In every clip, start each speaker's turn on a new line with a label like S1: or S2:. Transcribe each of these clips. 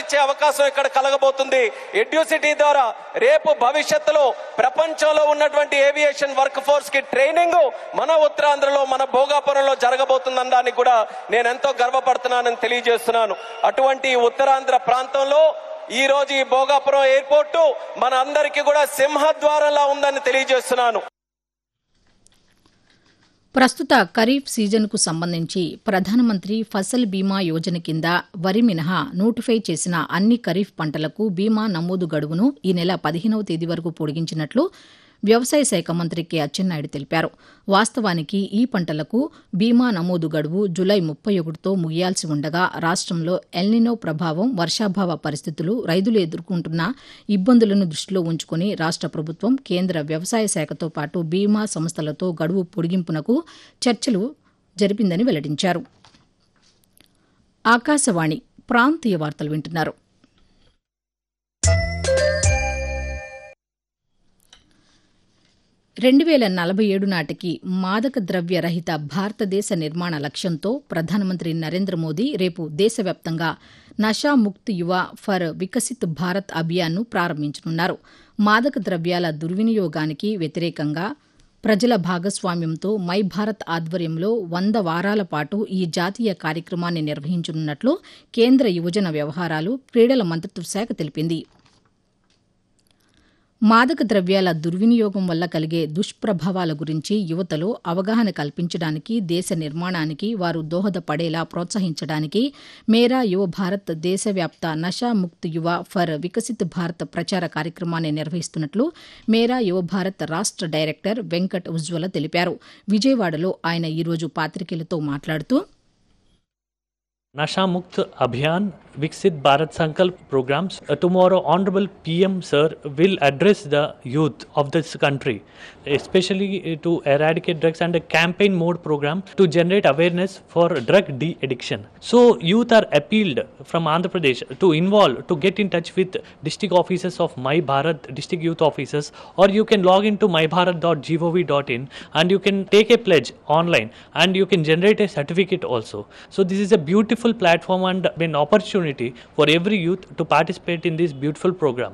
S1: ఇచ్చే అవకాశం ఇక్కడ కలగబోతుంది ఎడ్యూసిటీ ద్వారా రేపు భవిష్యత్తులో ప్రపంచంలో ఉన్నటువంటి ఏవియేషన్ వర్క్ ఫోర్స్ కి ట్రైనింగ్ మన ఉత్తరాంధ్రలో మన భోగాపురంలో జరగబోతుందనడానికి కూడా నేను ఎంతో గర్వపడుతున్నానని తెలియజేస్తున్నాను అటువంటి ఉత్తరాంధ్ర ప్రాంతంలో ఈ రోజు ఈ భోగాపురం ఎయిర్పోర్టు మన అందరికీ కూడా సింహద్వారంలా ఉందని తెలియజేస్తున్నాను
S2: ప్రస్తుత ఖరీఫ్ సీజన్కు సంబంధించి ప్రధానమంత్రి ఫసల్ బీమా యోజన కింద వరి మినహా నోటిఫై చేసిన అన్ని ఖరీఫ్ పంటలకు బీమా నమోదు గడువును ఈ నెల పదిహేనవ తేదీ వరకు పొడిగించినట్లు వ్యవసాయ శాఖ మంత్రి కె అచ్చెన్నాయుడు తెలిపారు వాస్తవానికి ఈ పంటలకు బీమా నమోదు గడువు జులై ముప్పై ఒకటితో ముగియాల్సి ఉండగా రాష్టంలో ఎల్నినో ప్రభావం వర్షాభావ పరిస్థితులు రైతులు ఎదుర్కొంటున్న ఇబ్బందులను దృష్టిలో ఉంచుకుని రాష్ట ప్రభుత్వం కేంద్ర వ్యవసాయ శాఖతో పాటు బీమా సంస్థలతో గడువు పొడిగింపునకు చర్చలు జరిపిందని వెల్లడించారు ఆకాశవాణి ప్రాంతీయ వార్తలు వింటున్నారు రెండు వేల నలభై ఏడు నాటికి మాదక ద్రవ్య రహిత భారతదేశ నిర్మాణ లక్ష్యంతో ప్రధానమంత్రి నరేంద్ర మోదీ రేపు దేశవ్యాప్తంగా నషా ముక్త్ యువ ఫర్ వికసిత్ భారత్ అభియాన్ను ప్రారంభించనున్నారు మాదక ద్రవ్యాల దుర్వినియోగానికి వ్యతిరేకంగా ప్రజల భాగస్వామ్యంతో మై భారత్ ఆధ్వర్యంలో వంద వారాల పాటు ఈ జాతీయ కార్యక్రమాన్ని నిర్వహించనున్నట్లు కేంద్ర యువజన వ్యవహారాలు క్రీడల మంత్రిత్వ శాఖ తెలిపింది మాదక ద్రవ్యాల దుర్వినియోగం వల్ల కలిగే దుష్ప్రభావాల గురించి యువతలో అవగాహన కల్పించడానికి దేశ నిర్మాణానికి వారు దోహదపడేలా ప్రోత్సహించడానికి మేరా యువ భారత్ దేశవ్యాప్త నషా ముక్త్ యువ ఫర్ వికసిత్ భారత్ ప్రచార కార్యక్రమాన్ని నిర్వహిస్తున్నట్లు మేరా యువ భారత్ రాష్ట డైరెక్టర్ వెంకట్ ఉజ్వల తెలిపారు విజయవాడలో ఆయన ఈరోజు పాతికేయులతో మాట్లాడుతూ
S3: Nasha Mukt Abhiyan Viksit Bharat Sankalp programs. Uh, tomorrow, Honorable PM Sir will address the youth of this country, especially uh, to eradicate drugs and a campaign mode program to generate awareness for drug de-addiction. So, youth are appealed from Andhra Pradesh to involve, to get in touch with district offices of My Bharat, district youth officers, or you can log into mybharat.gov.in and you can take a pledge online and you can generate a certificate also. So, this is a beautiful platform and an opportunity for every youth to participate in this beautiful program.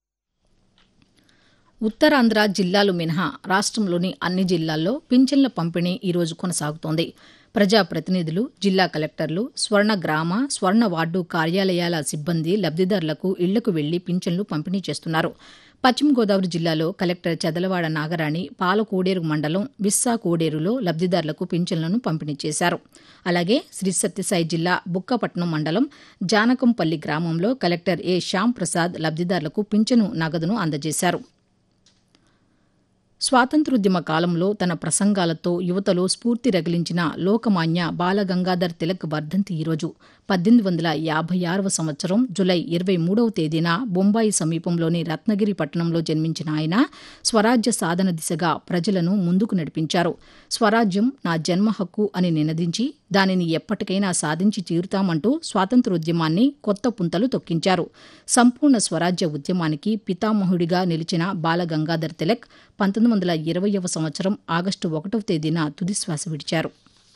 S2: Uttarandhra జిల్లాలు మినహా రాష్ట్రంలోని అన్ని జిల్లాల్లో పింఛన్ల పంపిణీ ఈరోజు కొనసాగుతోంది ప్రజాప్రతినిధులు జిల్లా కలెక్టర్లు స్వర్ణ గ్రామ స్వర్ణ వార్డు కార్యాలయాల సిబ్బంది లబ్దిదారులకు ఇళ్లకు వెళ్లి పింఛన్లు పంపిణీ చేస్తున్నారు పశ్చిమ గోదావరి జిల్లాలో కలెక్టర్ చదలవాడ నాగరాణి పాలకోడేరు మండలం విస్సా కోడేరులో లబ్దిదారులకు పింఛన్లను పంపిణీ చేశారు అలాగే శ్రీ సత్యసాయి జిల్లా బుక్కపట్నం మండలం జానకంపల్లి గ్రామంలో కలెక్టర్ ఏ శ్యాం ప్రసాద్ లబ్దిదారులకు పింఛను నగదును అందజేశారు స్వాతంత్రోద్యమ కాలంలో తన ప్రసంగాలతో యువతలో స్ఫూర్తి రగిలించిన లోకమాన్య బాలగంగాధర్ తిలక్ వర్ధంతి ఈరోజు పద్దెనిమిది వందల యాభై ఆరవ సంవత్సరం జులై ఇరవై మూడవ తేదీన బొంబాయి సమీపంలోని రత్నగిరి పట్టణంలో జన్మించిన ఆయన స్వరాజ్య సాధన దిశగా ప్రజలను ముందుకు నడిపించారు స్వరాజ్యం నా జన్మ హక్కు అని నినదించి దానిని ఎప్పటికైనా సాధించి తీరుతామంటూ స్వాతంత్రోద్యమాన్ని కొత్త పుంతలు తొక్కించారు సంపూర్ణ స్వరాజ్య ఉద్యమానికి పితామహుడిగా నిలిచిన బాలగంగాధర్ తిలక్ పంతొమ్మిది వందల ఇరవయవ సంవత్సరం ఆగస్టు ఒకటవ తేదీన తుదిశ్వాస విడిచారు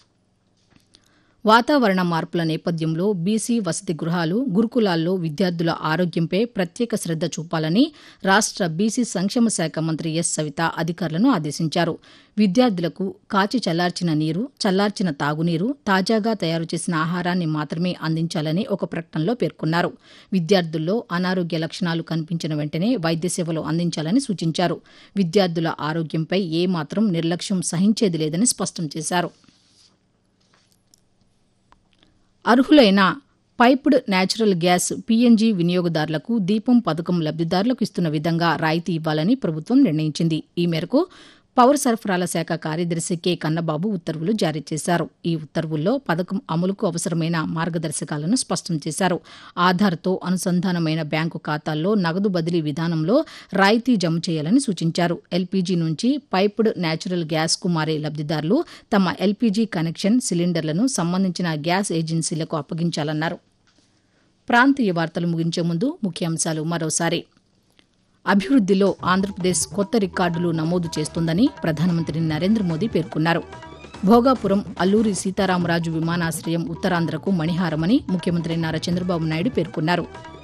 S2: వాతావరణ మార్పుల నేపథ్యంలో బీసీ వసతి గృహాలు గురుకులాల్లో విద్యార్థుల ఆరోగ్యంపై ప్రత్యేక శ్రద్ద చూపాలని రాష్ట బీసీ సంక్షేమ శాఖ మంత్రి ఎస్ సవిత అధికారులను ఆదేశించారు విద్యార్థులకు కాచి చల్లార్చిన నీరు చల్లార్చిన తాగునీరు తాజాగా తయారు చేసిన ఆహారాన్ని మాత్రమే అందించాలని ఒక ప్రకటనలో పేర్కొన్నారు విద్యార్థుల్లో అనారోగ్య లక్షణాలు కనిపించిన వెంటనే వైద్య సేవలు అందించాలని సూచించారు విద్యార్థుల ఆరోగ్యంపై ఏమాత్రం నిర్లక్ష్యం సహించేది లేదని స్పష్టం చేశారు అర్హులైన పైప్డ్ నేచురల్ గ్యాస్ పీఎన్జీ వినియోగదారులకు దీపం పథకం లబ్దిదారులకు ఇస్తున్న విధంగా రాయితీ ఇవ్వాలని ప్రభుత్వం నిర్ణయించింది ఈ మేరకు పౌర సరఫరాల శాఖ కార్యదర్శి కె కన్నబాబు ఉత్తర్వులు జారీ చేశారు ఈ ఉత్తర్వుల్లో పథకం అమలుకు అవసరమైన మార్గదర్శకాలను స్పష్టం చేశారు ఆధార్తో అనుసంధానమైన బ్యాంకు ఖాతాల్లో నగదు బదిలీ విధానంలో రాయితీ జమ చేయాలని సూచించారు ఎల్పీజీ నుంచి పైప్డ్ నేచురల్ గ్యాస్కు మారే లబ్దిదారులు తమ ఎల్పీజీ కనెక్షన్ సిలిండర్లను సంబంధించిన గ్యాస్ ఏజెన్సీలకు అప్పగించాలన్నారు ప్రాంతీయ వార్తలు ముగించే ముందు ముఖ్యాంశాలు మరోసారి అభివృద్దిలో ఆంధ్రప్రదేశ్ కొత్త రికార్డులు నమోదు చేస్తోందని ప్రధానమంత్రి నరేంద్ర మోదీ పేర్కొన్నారు భోగాపురం అల్లూరి సీతారామరాజు విమానాశ్రయం ఉత్తరాంధ్రకు మణిహారమని ముఖ్యమంత్రి నారా చంద్రబాబు నాయుడు పేర్కొన్నారు